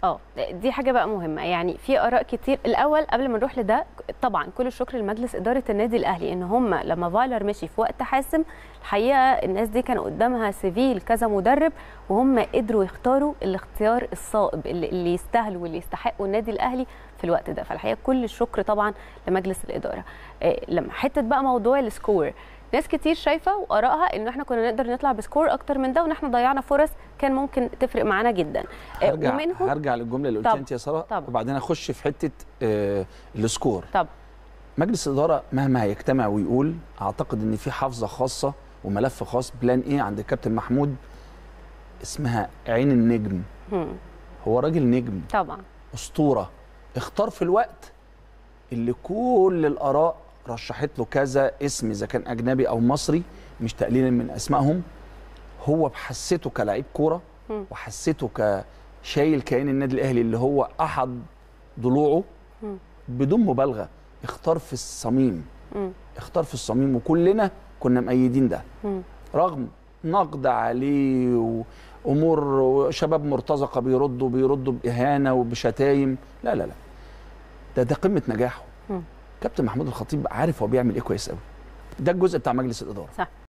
اه دي حاجه بقى مهمه يعني في اراء كتير الاول قبل ما نروح لده طبعا كل الشكر لمجلس اداره النادي الاهلي ان هم لما فايلر مشي في وقت حاسم الحقيقه الناس دي كان قدامها سيفيل كذا مدرب وهم قدروا يختاروا الاختيار الصائب اللي, اللي يستاهلوا واللي يستحقوا النادي الاهلي في الوقت ده فالحقيقه كل الشكر طبعا لمجلس الاداره إيه لما حته بقى موضوع السكور ناس كتير شايفه وارائها ان احنا كنا نقدر نطلع بسكور اكتر من ده وان احنا ضيعنا فرص كان ممكن تفرق معانا جدا هرجع ومنهم هرجع للجمله اللي قلتها انت يا ساره طب. وبعدين اخش في حته آه السكور طب مجلس الاداره مهما هيجتمع ويقول اعتقد ان في حافظه خاصه وملف خاص بلان ايه عند الكابتن محمود اسمها عين النجم هم. هو راجل نجم طبعا اسطوره اختار في الوقت اللي كل الاراء رشحت له كذا اسم اذا كان اجنبي او مصري مش تقليلا من اسمائهم هو بحسيته كلاعب كوره وحسيته كشايل كيان النادي الاهلي اللي هو احد ضلوعه بدون مبالغه اختار في الصميم اختار في الصميم وكلنا كنا مأيدين ده رغم نقد عليه وامور شباب مرتزقه بيردوا بيردوا باهانه وبشتايم لا لا لا ده ده قمه نجاحه كابتن محمود الخطيب عارف هو بيعمل ايه كويس قوي ده الجزء بتاع مجلس الاداره صح